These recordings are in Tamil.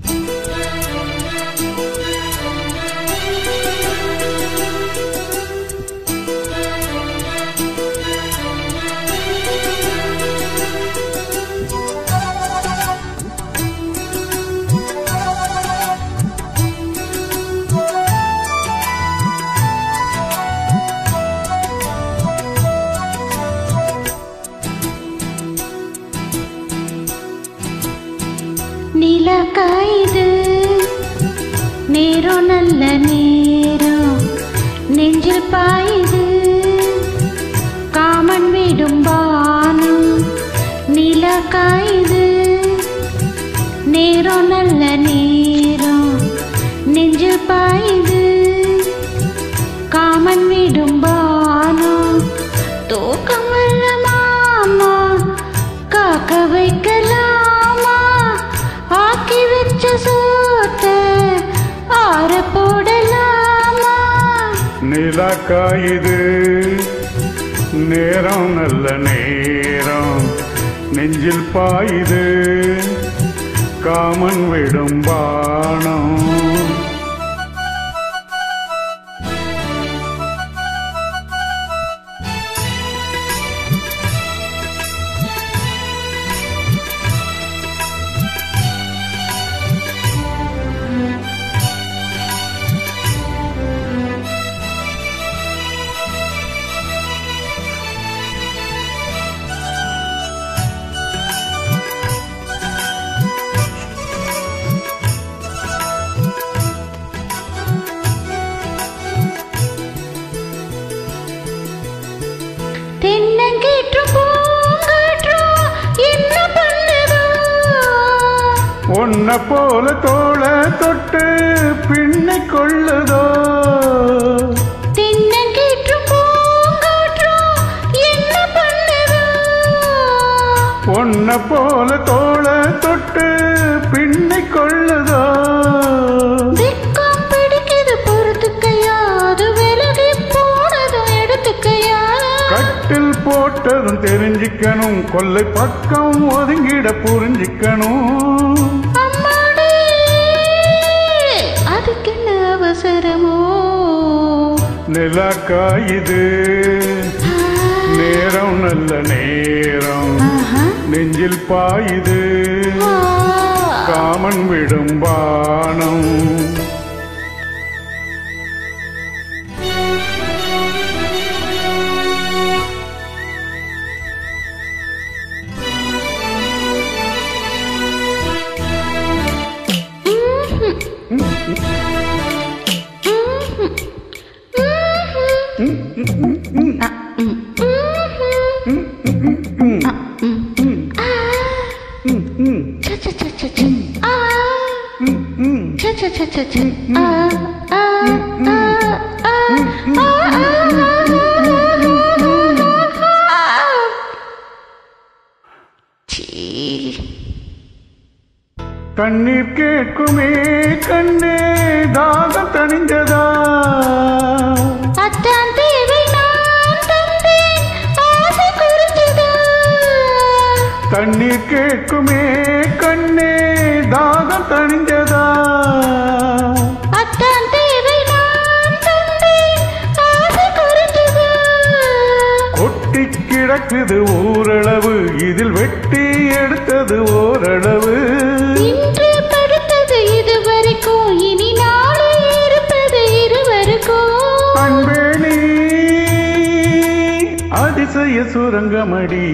நிலக்காயுது நேரம் நல்ல நேரம் நெஞ்சில் பாயுது காமன் விடும் பானம் நிலக்காயுது நேரம் நல்ல நேரம் நெஞ்சில் பாயுது காமன் விடும் பானம் தூக்கம் வல்ல மாமா காக்க வைக்கலாமா ஆக்கி வச்ச சோத்த ஆற போடலாமா நிலாக்காயுது நேரம் நல்ல நேரம் நெஞ்சில் பாயுது காமன் விடும் பானம் தென்னங்கீற்றும் பூங்காற்றும் என்ன பண்ணுதோ உன்னை போல தோள தொட்டு பின்னை கொள்ளுதோ தென்னங்கீற்றும் பூங்காற்றும் என்ன பண்ணுதோ உன்னை போல தோள தொட்டு பின்னை கொள்ளுதோ வெக்கம் பிடிக்குது பொறுத்துக்கையா அது விலகி போனதும் எடுத்துக்கையா கட்டில் போட்டதும் தெரிஞ்சுக்கணும் கொல்லை பக்கம் ஒதுங்கிட புரிஞ்சுக்கணும் அம்மாடி அதுக்கு என்ன அவசரமோ நிலாக்காயுது நேரம் நல்ல நேரம் ஆஹா. நெஞ்சில் பாயுது ஆ. காமன் விடும் பானம் கண்ணீர் கேட்குமே கண்ணே தாகம் தணிஞ்சதா அத்தான் தேவை நான் தந்தேன் ஆசை குறிஞ்சதா தண்ணீர் கேட்குமே கண்ணே தாகம் தணிஞ்சதா அத்தான் தேவை நான் தந்தேன் ஆசை குறிஞ்சதா கொட்டி கிடக்குது ஓரளவு இதில் வெட்டி எடுத்தது ஓரளவு இன்று படுத்தது இதுவரைக்கும் இனி நாளை இருப்பது இருவருக்கும் அன்பே நீ அதிசய சுரங்கமடி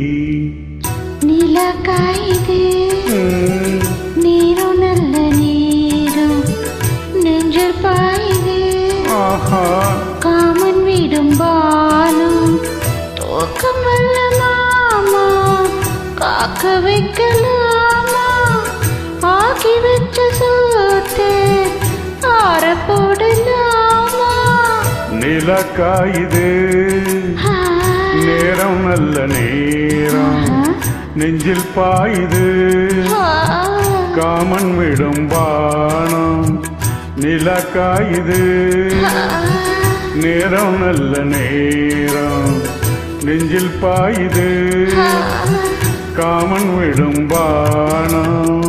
நிலா காயுது ம், நேரம் நல்ல நேரம் நெஞ்சில் பாயுது ஆஹா காமன் விடும் பாலும் தூக்கம் வல்ல மாமா காக்க வைக்கலாமா ஆக்கி வச்ச சோத்து ஆற போடலாமா நிலக்காயுது ஆ, நேரம் நல்ல நேரம் நெஞ்சில் பாயுது ஆ, காமன் விடும் பானம் நிலக்காயுது ஆ. நேரம் நல்ல நேரம் நெஞ்சில் பாயுது காமன் விடும் பானம்